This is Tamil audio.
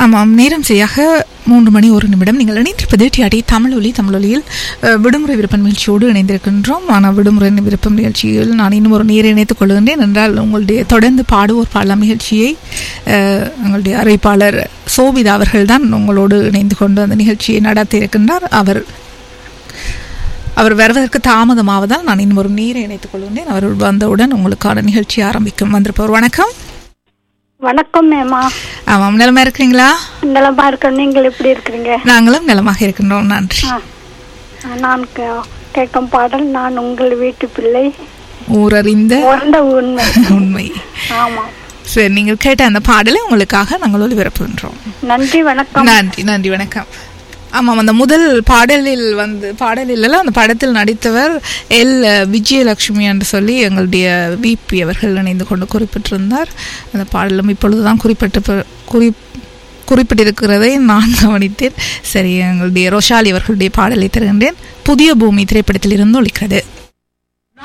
ஆமாம் நேரம் சரியாக மூன்று மணி ஒரு நிமிடம் நீங்கள் இணைந்திருப்பது டிஆடி தமிழொலி தமிழொலியில் அஹ், விடுமுறை விருப்பம் நிகழ்ச்சியோடு இணைந்திருக்கின்றோம் ஆனால் விடுமுறை விருப்பம் நிகழ்ச்சியில் நான் இன்னும் ஒரு நேரை இணைத்துக் கொள்கின்றேன் என்றால் உங்களுடைய தொடர்ந்து பாடுவோர் பாடலாம் நிகழ்ச்சியை அஹ், உங்களுடைய அறிவிப்பாளர் சோபிதா அவர்கள்தான் உங்களோடு இணைந்து கொண்டு அந்த நிகழ்ச்சியை நடத்தி இருக்கின்றார் அவர் அவர் வருவதற்கு தாமதமாவதால் நான் இன்னும் ஒரு நீரை இணைத்துக் கொள்கின்றேன் அவர் வந்தவுடன் உங்களுக்கான நிகழ்ச்சி ஆரம்பிக்கும் வந்திருப்பவர் வணக்கம் வணக்கம் மேமா ஆமாம் நிலமா இருக்கிறீங்களா நலமா இருக்க நீங்கள் எப்படி இருக்கிறீங்க நாங்களும் நலமாக இருக்கின்றோம் நன்றி ஆ, நான் கே- கேட்கும் பாடல் நான் உங்கள் வீட்டு பிள்ளை ஊரறிந்த உறந்த உண்மை உண்மை ஆமா சரி நீங்கள் கேட்ட அந்த பாடலை உங்களுக்காக நாங்கள் ஒளிபரப்புகின்றோம் நன்றி வணக்கம் நன்றி நன்றி வணக்கம் ஆமாம் அந்த முதல் பாடலில் வந்து பாடலில் எல்லாம் அந்த படத்தில் நடித்தவர் எல் விஜயலட்சுமி என்று சொல்லி எங்களுடைய விபி அவர்கள் இணைந்து கொண்டு குறிப்பிட்டிருந்தார் அந்த பாடலும் இப்பொழுதுதான் குறிப்பிட்டு குறி குறிப்பிட்டிருக்கிறதை நான் கவனித்தேன் சரி எங்களுடைய ரோஷாலி அவர்களுடைய பாடலை தருகின்றேன் புதிய பூமி திரைப்படத்தில் இருந்து ஒழிக்கிறது